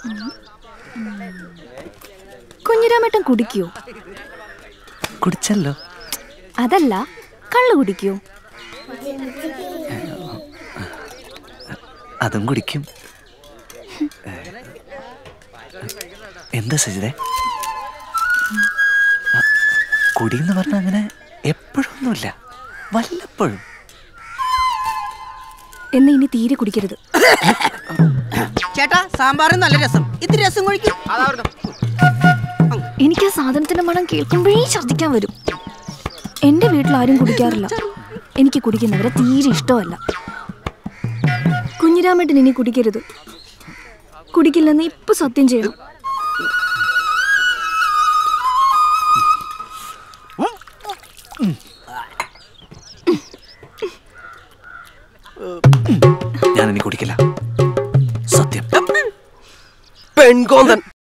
കുഞ്ഞിരാമേട്ടൻ കുടിക്കോ കുടിച്ചല്ലോ അതല്ല കള്ളു കുടിക്കോ അതും കുടിക്കും എന്താ സജിതേ കുടിയെന്ന് പറഞ്ഞ അങ്ങനെ എപ്പോഴൊന്നുമില്ല വല്ലപ്പോഴും എന്ന് ഇനി തീരെ കുടിക്കരുത് ചേട്ടാ സാമ്പാറിന് നല്ല രസം ഇത്തിരി രസം കഴിക്കും എനിക്ക് ആ സാധനത്തിന്റെ മണം കേൾക്കുമ്പോഴേ ഛർദ്ദിക്കാൻ വരും എന്റെ വീട്ടിൽ ആരും കുടിക്കാറില്ല എനിക്ക് കുടിക്കുന്നവരെ തീരെ ഇഷ്ടമല്ല കുഞ്ഞിരാമേട്ടൻ ഇനി കുടിക്കരുത് കുടിക്കില്ലെന്ന് ഇപ്പൊ സത്യം ചെയ്യണം ഞാൻ ഇനി കുടിക്കില്ല സത്യം പെൺകോന്തൻ